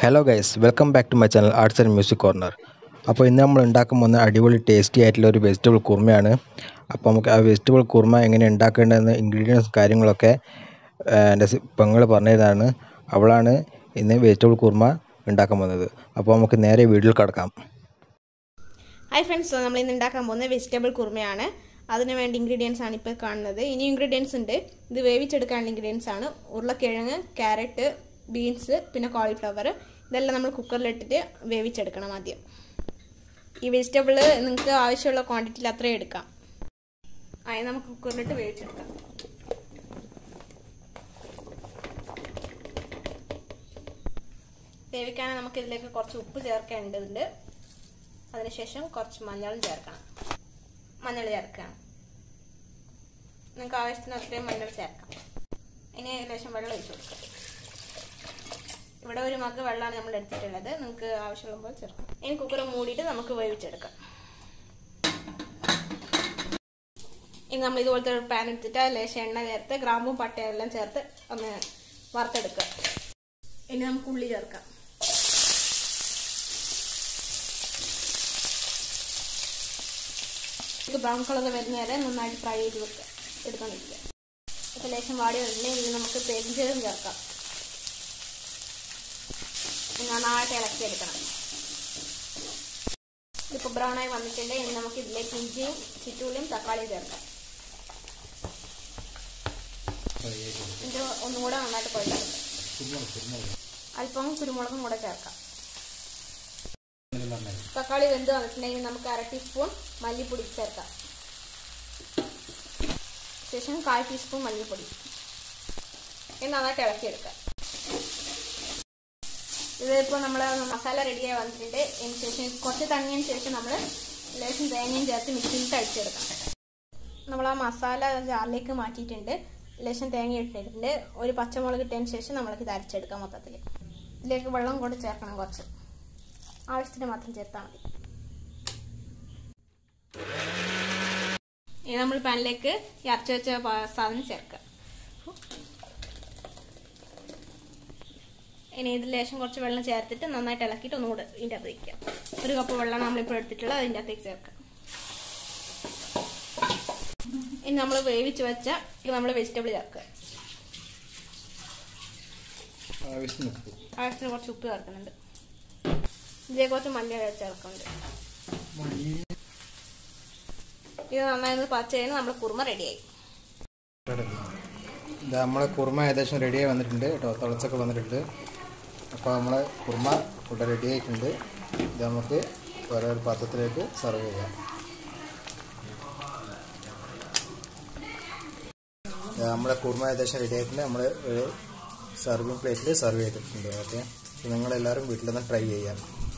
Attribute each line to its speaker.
Speaker 1: hello guys welcome back to my channel arts and music corner അപ്പോൾ ഇന്ന് നമ്മൾ ഉണ്ടാക്കാൻ പോകുന്ന അടിപൊളി ടേസ്റ്റി ആയിട്ടുള്ള ഒരു വെജിറ്റബിൾ കുർമയാണ് അപ്പോൾ നമുക്ക് ആ വെജിറ്റബിൾ കുർമ എങ്ങനെ ഉണ്ടാക്കേണ്ടതെന്ന് ഇൻഗ്രീഡിയൻസ് കാര്യങ്ങളൊക്കെ ആ, എൻ്റെ സി- പെങ്ങൾ പറഞ്ഞതാണ് അവളാണ് ഇന്ന് വെജിറ്റബിൾ കുർമ ഉണ്ടാക്കാൻ പോകുന്നത് അപ്പോൾ നമുക്ക് നേരെ വീട്ടിൽ കടക്കാം
Speaker 2: ഹായ് ഫ്രണ്ട്സ് നമ്മൾ ഇന്ന് ഉണ്ടാക്കാൻ പോകുന്നത് വെജിറ്റബിൾ കുറുമയാണ് അതിന് വേണ്ട ഇൻഗ്രീഡിയൻസ് ആണ് ഇപ്പോൾ കാണുന്നത് ഇനി ഇൻഗ്രീഡിയൻസ് ഉണ്ട് ഇത് വേവിച്ചെടുക്കാനുള്ള ഇൻഗ്രീഡിയൻസ് ആണ് ഉരുളക്കിഴങ്ങ് ക്യാരറ്റ് ബീൻസ് പിന്നെ കോളിഫ്ലവർ ഇതെല്ലാം നമ്മൾ കുക്കറിലിട്ടിട്ട് വേവിച്ചെടുക്കണം ആദ്യം ഈ വെജിറ്റബിൾ നിങ്ങൾക്ക് ആവശ്യമുള്ള ക്വാണ്ടിറ്റിയിൽ അത്രയും എടുക്കാം അതിന് നമുക്ക് കുക്കറിലിട്ട് വേവിച്ചെടുക്കാം വേവിക്കാൻ നമുക്ക് ഇതിലേക്ക് കുറച്ച് ഉപ്പ് ചേർക്കേണ്ടതുണ്ട് അതിനുശേഷം കുറച്ച് മഞ്ഞളും ചേർക്കണം മഞ്ഞൾ ചേർക്കണം നിങ്ങൾക്ക് ആവശ്യത്തിന് അത്രയും മഞ്ഞൾ ചേർക്കാം ഇനി ഏകദേശം വെള്ളം ഒഴിച്ചു കൊടുക്കാം ഇവിടെ ഒരു മഗ് വെള്ളമാണ് നമ്മൾ എടുത്തിട്ടുള്ളത് നിങ്ങൾക്ക് ആവശ്യമുള്ളപ്പോൾ ചേർക്കാം ഇനി കുക്കർ മൂടിയിട്ട് നമുക്ക് വേവിച്ചെടുക്കാം ഇനി നമ്മൾ ഇതുപോലത്തെ ഒരു പാൻ എടുത്തിട്ട് ലേശം എണ്ണ ചേർത്ത് ഗ്രാമ്പും പട്ടയും എല്ലാം ചേർത്ത് ഒന്ന് വറുത്തെടുക്കുക ഇനി നമുക്ക് ഉള്ളി ചേർക്കാം ഇത് ബ്രൗൺ കളർ വരുന്ന വരെ നന്നായിട്ട് ഫ്രൈ ചെയ്ത് വെക്കുക എടുത്തോണ്ടിരിക്കുക ഇപ്പം ലേശം വാടി വരുന്നേ ഇനി നമുക്ക് പെരിഞ്ചീരകം ചേർക്കാം ഇനി നന്നായിട്ട് ഇളക്കിയെടുക്കണം ഇപ്പോൾ ബ്രൗൺ ആയി വന്നിട്ടുണ്ട് ഇനി നമുക്ക് ഇതിലേക്ക് ഇഞ്ചിയും ചിറ്റൂളിയും തക്കാളിയും ചേർക്കാം ഇത് ഒന്നും കൂടെ നന്നായിട്ട് കുഴച്ചെടുക്കാം അല്പം കുരുമുളകും കൂടെ ചേർക്കാം തക്കാളി വെന്ത് വന്നിട്ടുണ്ടെങ്കിൽ നമുക്ക് അര ടീസ്പൂൺ മല്ലിപ്പൊടി ചേർക്കാം ശേഷം കാൽ ടീസ്പൂൺ മല്ലിപ്പൊടി ഇത് നന്നായിട്ട് ഇളക്കിയെടുക്കാം ഇതിപ്പോൾ നമ്മൾ മസാല റെഡിയായി വന്നിട്ടുണ്ട് അതിന് ശേഷം കുറച്ച് തണിയതിന് ശേഷം നമ്മൾ ലേശം തേങ്ങയും ചേർത്ത് മിക്സിയിട്ട് അടിച്ചെടുക്കാം നമ്മൾ ആ മസാല ജാറിലേക്ക് മാറ്റിയിട്ടുണ്ട് ലേശം തേങ്ങ ഇട്ടിട്ടുണ്ട് ഒരു പച്ചമുളക് ഇട്ടതിന് ശേഷം നമ്മൾക്ക് ഇത് അരച്ചെടുക്കാം മൊത്തത്തിൽ ഇതിലേക്ക് വെള്ളം കൂടെ ചേർക്കണം കുറച്ച് ആവശ്യത്തിന് മാത്രം ചേർത്താൽ മതി ഇനി നമ്മൾ പാനിലേക്ക് ഈ അരച്ച് വെച്ച പ- സാധനം ചേർക്കുക ഇനി ഇതിൽ ലേശം കുറച്ച് വെള്ളം ചേർത്തിട്ട് നന്നായിട്ട് ഇളക്കിയിട്ട് ഒന്നുകൂടെ ഇതിൻ്റെ അകത്ത് വയ്ക്കുക ഒരു കപ്പ് വെള്ളമാണ് നമ്മളിപ്പോൾ എടുത്തിട്ടുള്ളത് അതിൻ്റെ അകത്തേക്ക് ചേർക്കുക ഇനി നമ്മൾ വേവിച്ച് വെച്ച നമ്മൾ വെജിറ്റബിൾ ചേർക്കുക ആവശ്യത്തിന് കുറച്ച് ഉപ്പ് ചേർക്കുന്നുണ്ട് ഇതിലേക്ക് കുറച്ച് മഞ്ഞൾ ചേർക്കുന്നുണ്ട് ഇത് നന്നായി ഒന്ന് പച്ച കഴിഞ്ഞാൽ നമ്മുടെ കുറുമ റെഡിയായി
Speaker 1: ഇത് നമ്മളെ കുർമ ഏകദേശം റെഡിയായി വന്നിട്ടുണ്ട് കേട്ടോ തിളച്ചൊക്കെ വന്നിട്ടുണ്ട് അപ്പോൾ നമ്മളെ കുർമ ഇവിടെ റെഡി ആയിട്ടുണ്ട് ഇത് നമുക്ക് വേറെ ഒരു പാത്രത്തിലേക്ക് സെർവ് ചെയ്യാം ഇത് നമ്മളെ കുർമ ഏകദേശം റെഡി ആയിട്ടുണ്ട് നമ്മൾ ഒരു സർവിങ് പ്ലേറ്റിൽ സെർവ് ചെയ്തിട്ടുണ്ട് ഓക്കെ നിങ്ങളെല്ലാവരും വീട്ടിൽ നിന്ന് ട്രൈ ചെയ്യാം